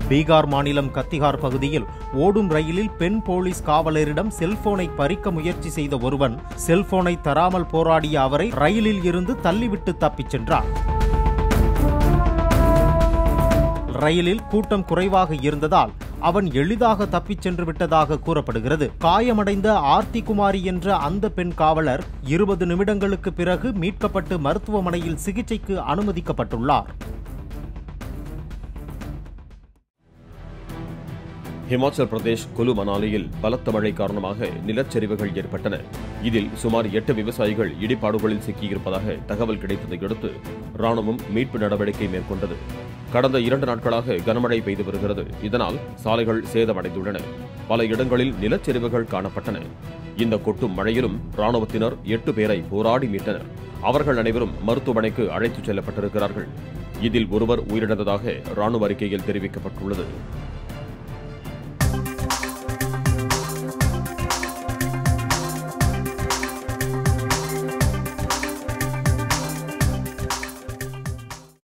பீகார் மாநிலம் கத்திகார் பகுதியில் ஓடும் ரயிலில் பெண் போலீஸ் காவலரிடம் செல்போனை பறிக்க முயற்சி செய்த ஒருவன் செல்போனை தராமல் போராடிய அவரை ரயிலில் இருந்து தள்ளிவிட்டு தப்பிச் சென்றார் ரயிலில் கூட்டம் குறைவாக இருந்ததால் அவன் எளிதாக தப்பிச் சென்று விட்டதாக கூறப்படுகிறது காயமடைந்த ஆர்த்தி குமாரி என்ற அந்த பெண் காவலர் இருபது நிமிடங்களுக்கு பிறகு மீட்கப்பட்டு மருத்துவமனையில் சிகிச்சைக்கு அனுமதிக்கப்பட்டுள்ளார் ஹிமாச்சல் பிரதேஷ் குலு மணாலியில் பலத்த மழை காரணமாக நிலச்சரிவுகள் ஏற்பட்டன இதில் சுமார் எட்டு விவசாயிகள் இடிபாடுகளில் சிக்கியிருப்பதாக தகவல் கிடைத்ததை அடுத்து ராணுவம் மீட்பு நடவடிக்கை மேற்கொண்டது கடந்த இரண்டு நாட்களாக கனமழை பெய்து வருகிறது இதனால் சாலைகள் சேதமடைந்துள்ளன பல இடங்களில் நிலச்சரிவுகள் காணப்பட்டன இந்த கொட்டும் மழையிலும் ராணுவத்தினர் எட்டு பேரை போராடி மீட்டனர் அவர்கள் அனைவரும் மருத்துவமனைக்கு அழைத்துச் செல்லப்பட்டிருக்கிறார்கள் இதில் ஒருவர் உயிரிழந்ததாக ராணுவ அறிக்கையில் தெரிவிக்கப்பட்டுள்ளது